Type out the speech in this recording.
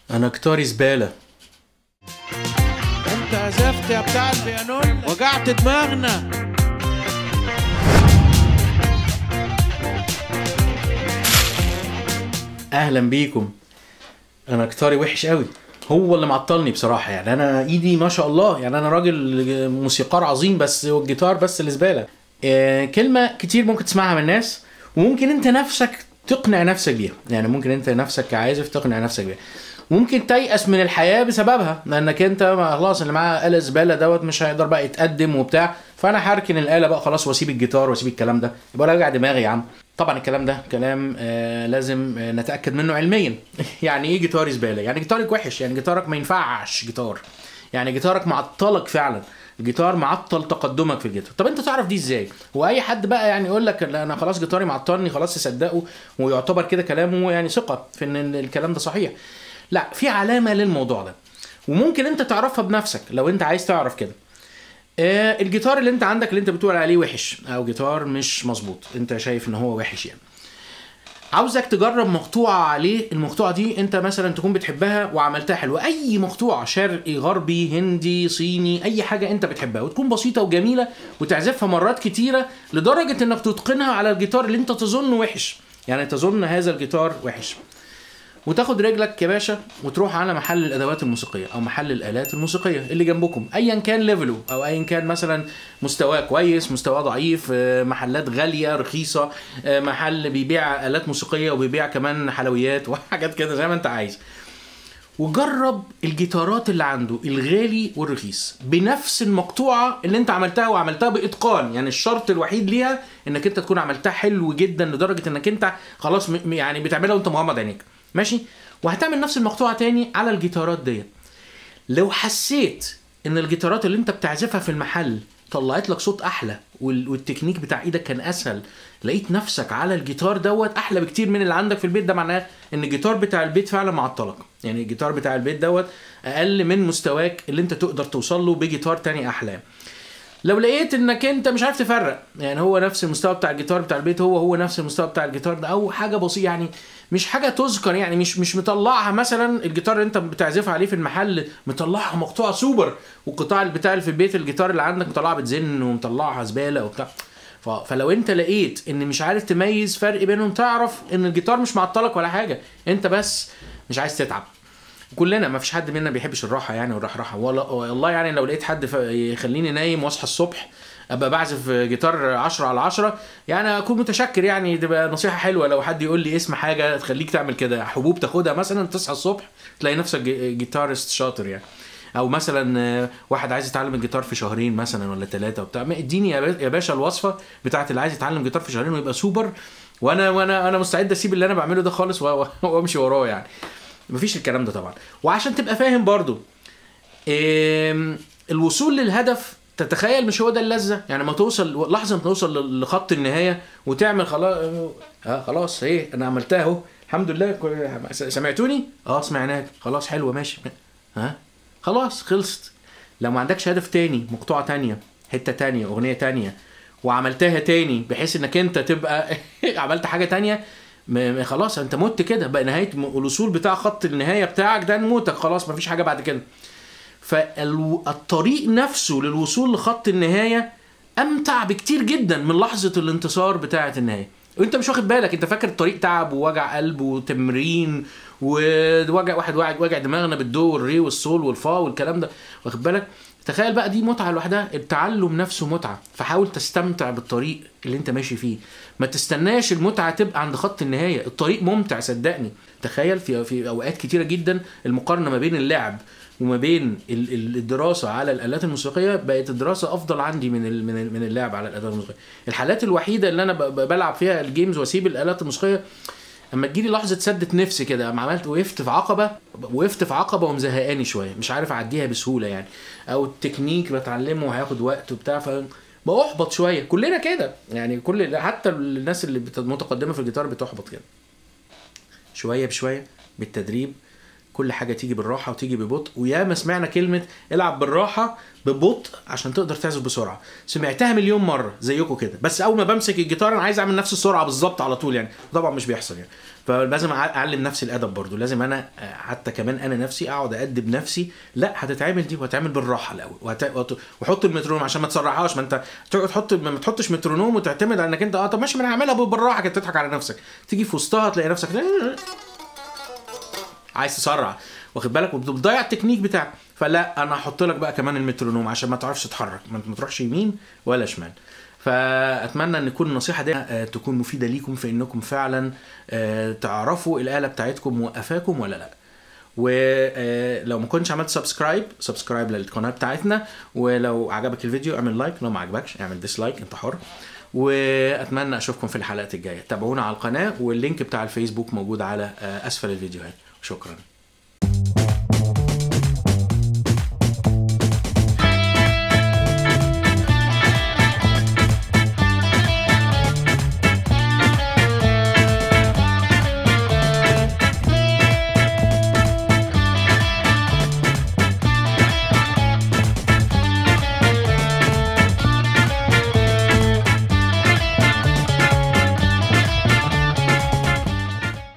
انا كتاري زباله انت عزفت يا بتاع البيانون وجعت دماغنا اهلا بيكم انا كتاري وحش قوي هو اللي معطلني بصراحه يعني انا ايدي ما شاء الله يعني انا راجل موسيقار عظيم بس والجيتار بس اللي زباله آه كلمه كتير ممكن تسمعها من الناس وممكن انت نفسك تقنع نفسك بيها يعني ممكن انت نفسك كعازف تقنع نفسك بيها ممكن تيأس من الحياه بسببها لانك انت ما- خلاص اللي معاه آلة زباله دوت مش هيقدر بقى يتقدم وبتاع فانا هركن الآلة بقى خلاص واسيب الجيتار واسيب الكلام ده يبقى راجع دماغي يا عم طبعا الكلام ده كلام آه لازم آه نتاكد منه علميا يعني ايه جيتاري زباله يعني جيتارك وحش يعني جيتارك ما ينفعش جيتار يعني جيتارك معطلك فعلا الجيتار معطل تقدمك في الجيتار طب انت تعرف دي ازاي واي حد بقى يعني يقول لك لا انا خلاص جيتاري معطلني خلاص تصدقه ويعتبر كده كلامه يعني ثقه في ان الكلام ده صحيح لا في علامه للموضوع ده وممكن انت تعرفها بنفسك لو انت عايز تعرف كده آه، الجيتار اللي انت عندك اللي انت بتقول عليه وحش او جيتار مش مظبوط انت شايف ان هو وحش يعني عاوزك تجرب مقطوعة عليه المقطوعة دي انت مثلا تكون بتحبها وعملتها حلوة اي مقطوعة شرقي غربي هندي صيني اي حاجة انت بتحبها وتكون بسيطة وجميلة وتعزفها مرات كتيرة لدرجة انك تتقنها على الجيتار اللي انت تظنه وحش يعني تظن هذا الجيتار وحش وتاخد رجلك يا باشا وتروح على محل الادوات الموسيقيه او محل الالات الموسيقيه اللي جنبكم ايا كان ليفله او ايا كان مثلا مستواه كويس مستواه ضعيف آه، محلات غاليه رخيصه آه، محل بيبيع الات موسيقيه وبيبيع كمان حلويات وحاجات كده زي ما انت عايز وجرب الجيتارات اللي عنده الغالي والرخيص بنفس المقطوعه اللي انت عملتها وعملتها باتقان يعني الشرط الوحيد ليها انك انت تكون عملتها حلو جدا لدرجه انك انت خلاص م- يعني بتعملها وانت مغمض عينيك ماشي وهتعمل نفس المقطوعه تاني على الجيتارات ديت لو حسيت ان الجيتارات اللي انت بتعزفها في المحل طلعت لك صوت احلى وال- والتكنيك بتاع ايدك كان اسهل لقيت نفسك على الجيتار دوت احلى بكتير من اللي عندك في البيت ده معناه ان الجيتار بتاع البيت فعلا معطلك يعني الجيتار بتاع البيت دوت اقل من مستواك اللي انت تقدر توصل له بجيتار تاني احلى لو لقيت انك انت مش عارف تفرق يعني هو نفس المستوى بتاع الجيتار بتاع البيت هو هو نفس المستوى بتاع الجيتار ده او حاجه بسيطه يعني مش حاجه تذكر يعني مش مش مطلعها مثلا الجيتار اللي انت بتعزفها عليه في المحل مطلعها مقطوعه سوبر والقطاع بتاع اللي في البيت الجيتار اللي عندك مطلعها بتزن ومطلعها زباله وبتاع ف- فلو انت لقيت ان مش عارف تميز فرق بينهم تعرف ان الجيتار مش معطلك ولا حاجه انت بس مش عايز تتعب كلنا ما فيش حد منا بيحبش الراحه يعني والرحراحه ولا والله يعني لو لقيت حد ف- يخليني نايم واصحى الصبح ابقى بعزف جيتار 10 على 10 يعني اكون متشكر يعني تبقى نصيحه حلوه لو حد يقول لي اسم حاجه تخليك تعمل كده حبوب تاخدها مثلا تصحى الصبح تلاقي نفسك جي- جيتارست شاطر يعني او مثلا آه، واحد عايز يتعلم الجيتار في شهرين مثلا ولا ثلاثه وبتاع ما اديني يا با- يا باشا الوصفه بتاعت اللي عايز يتعلم جيتار في شهرين ويبقى سوبر وانا وانا انا مستعد اسيب اللي انا بعمله ده خالص و- و- وامشي وراه يعني مفيش الكلام ده طبعا وعشان تبقى فاهم برضو إم، الوصول للهدف تتخيل مش هو ده اللذه يعني ما توصل لحظه ما توصل ل- لخط النهايه وتعمل خلاص اه خلاص ايه انا عملتها اهو الحمد لله كل- س- سمعتوني اه سمعناك خلاص حلوه ماشي ها خلاص خلصت لو ما عندكش هدف تاني مقطوعه تانية حته تانية اغنيه تانية وعملتها تاني بحيث انك انت تبقى عملت حاجه تانية م- م- خلاص انت مت كده بقى نهايه م- الوصول بتاع خط النهايه بتاعك ده موتك خلاص مفيش حاجه بعد كده فالطريق نفسه للوصول لخط النهايه امتع بكتير جدا من لحظه الانتصار بتاعه النهايه وانت مش واخد بالك انت فاكر الطريق تعب ووجع قلب وتمرين ووجع واحد وجع وجع دماغنا بالدو والري والصول والفا والكلام ده واخد بالك تخيل بقى دي متعه لوحدها التعلم نفسه متعه فحاول تستمتع بالطريق اللي انت ماشي فيه ما تستناش المتعه تبقى عند خط النهايه الطريق ممتع صدقني تخيل في في اوقات كتيره جدا المقارنه ما بين اللعب وما بين ال- ال- الدراسه على الالات الموسيقيه بقت الدراسه افضل عندي من ال- من ال- من اللعب على الالات الموسيقيه الحالات الوحيده اللي انا ب- ب- بلعب فيها الجيمز واسيب الالات الموسيقيه اما تجيلي لحظه سدت نفسي كده اما عملت وقفت في عقبه وقفت في عقبه ومزهقاني شويه مش عارف اعديها بسهوله يعني او التكنيك بتعلمه هياخد وقت وبتاع ف بأحبط شويه كلنا كده يعني كل حتى الناس اللي بت- متقدمه في الجيتار بتحبط كده شويه بشويه بالتدريب كل حاجه تيجي بالراحه وتيجي ببطء وياما سمعنا كلمه العب بالراحه ببطء عشان تقدر تعزف بسرعه سمعتها مليون مره زيكم كده بس اول ما بمسك الجيتار انا عايز اعمل نفس السرعه بالظبط على طول يعني طبعا مش بيحصل يعني فلازم أع- اعلم نفسي الادب برضو لازم انا آه، حتى كمان انا نفسي اقعد ادب نفسي لا هتتعمل دي وهتعمل بالراحه الاول وهت... وهت... وحط المترونوم عشان ما تسرعهاش ما انت تقعد تحط ما تحطش مترونوم وتعتمد على انك انت اه طب ماشي ما انا هعملها بالراحه كده تضحك على نفسك تيجي في وسطها تلاقي نفسك عايز تسرع واخد بالك وبتضيع التكنيك بتاعك فلا انا هحط لك بقى كمان المترونوم عشان ما تعرفش تتحرك ما ما تروحش يمين ولا شمال فاتمنى ان تكون النصيحه دي آه، تكون مفيده ليكم في انكم فعلا آه، تعرفوا الاله بتاعتكم موقفاكم ولا لا ولو ما كنتش عملت سبسكرايب سبسكرايب للقناه بتاعتنا ولو عجبك الفيديو اعمل لايك لو ما عجبكش اعمل ديسلايك انت حر واتمنى اشوفكم في الحلقات الجايه تابعونا على القناه واللينك بتاع الفيسبوك موجود على آه، اسفل الفيديوهات شكرا